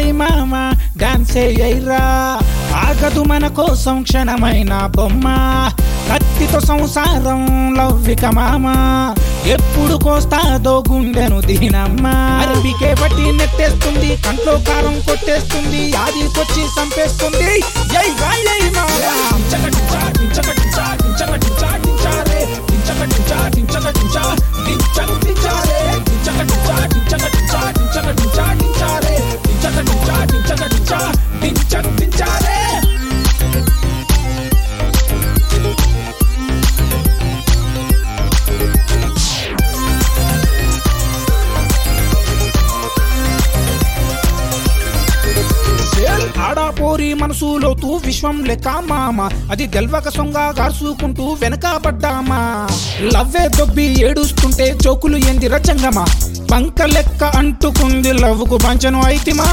మామ డాన్స్ ఎయ్యరా ఆగదు మన కోసం క్షణమైన బొమ్మ కత్తితో సంసారం లవ్విక మామ ఎప్పుడు కోస్తాదో గుండెను దీనమ్మ అరబికే బట్టి నెట్టేస్తుంది కంట్లో కారం కొట్టేస్తుంది ఆదికొచ్చి చంపేస్తుంది జై రాయ్ జై మామ ఆడాపోరి మనసులో తూ విశ్వం లెక్క మామ అది గెల్వక సొంగ గార్చుకుంటూ వెనకబడ్డామా లవ్వే దొబ్బి ఏడుస్తుంటే చోకులు ఎంది రచంగమా పంక లెక్క అంటుకుంది లవ్వుకు పంచను అయితిమా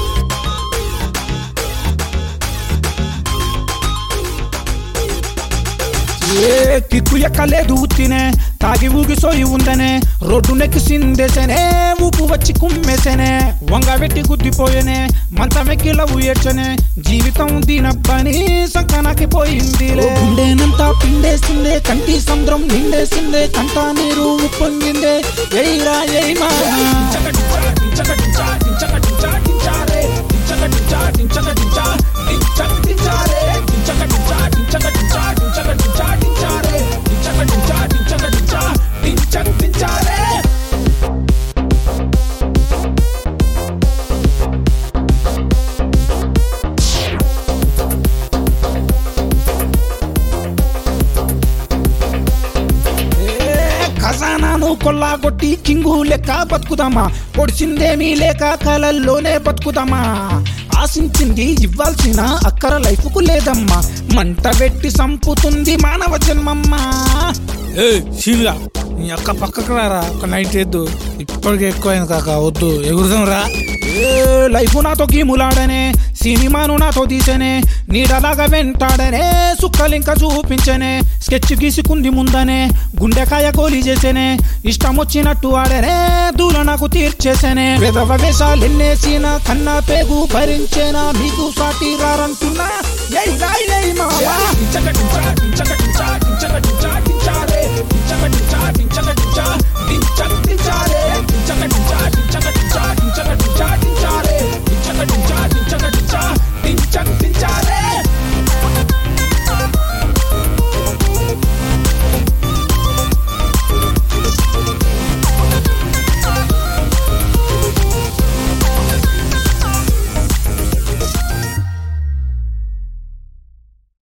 ఏ కిక్కు ఎక్కలేదు ఉత్తినే తాగి ఊగిసోయి ఉందనే రోడ్డు నెక్కి సిందేసనే ఊపు వచ్చి కుమ్మేసనే వంగ పెట్టి గుద్దిపోయేనే మంచమెక్కి లవ్వు ఏడ్చనే జీవితం దీనబ్బని సంకనాకి పోయింది గుండెనంతా పిండేసిందే కంటి సముద్రం నిండేసిందే కంట నీరు ఉప్పొంగిందే ఎయిరా ఎయి మా ఏ ఖజానాను కొల్లాగొట్టి కింగు లెక్క బతుకుదామా పొడిచిందేమీ లేక కలల్లోనే బతుకుదామా ఆశించింది ఇవ్వాల్సిన అక్కర లైఫ్కు లేదమ్మా మంట పెట్టి సంపుతుంది మానవ జన్మమ్మా ఏ సీన్గా నీ అక్క పక్కకు రారా ఒక నైట్ వేద్దు ఇప్పటికే ఎక్కువైంది కాక వద్దు ఎగురుదాం రా ఏ లైఫ్ నాతో గీములాడనే సినిమాను నాతో తీసనే నీడలాగా వెంటాడనే సుక్కలింక చూపించనే స్కెచ్ గీసుకుంది ముందనే గుండెకాయ గోలి చేసేనే ఇష్టం వచ్చినట్టు ఆడనే దూల నాకు తీర్చేసేనే విధవ వేషాలెన్నేసిన కన్నా పేగు భరించేనా మీకు సాటి రారంటున్నా ఎయ్ రాయ్ ఎయ్ మావా డించక డించక డించక డించక డించక డించక డించా రే డించక డించా డించక డించా డించక